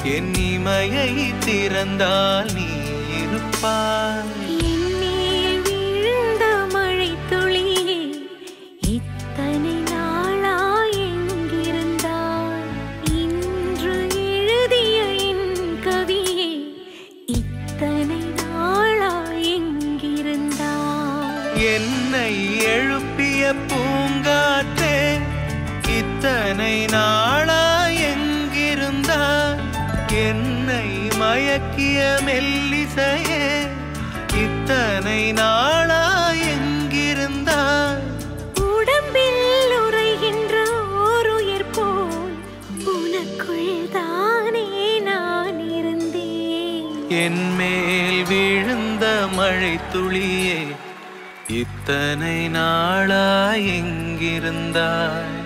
என் இமையை திறந்தால் நீ இருப்பாய் என்மேல் விழுந்த மழைத் துளியே, இத்தனை நாளா எங்கிருந்தாய்? இன்று எழுதிய என் கவியே, இத்தனை நாளா எங்கிருந்தாய்? என்னை எழுப்பிய பூங்காற்றே இத்தனை நாளா எங்கிருந்தாய் என்னை மயக்கிய மெல்லிசையே இத்தனை நாளா எங்கிருந்தாய் உடம்பில் உறைகின்ற ஓருயிர் போல் உனக்குள் தானே நான் இருந்தேன் என் மேல் விழுந்த மழை துளியே இத்தனை நாளா எங்கிருந்தாய்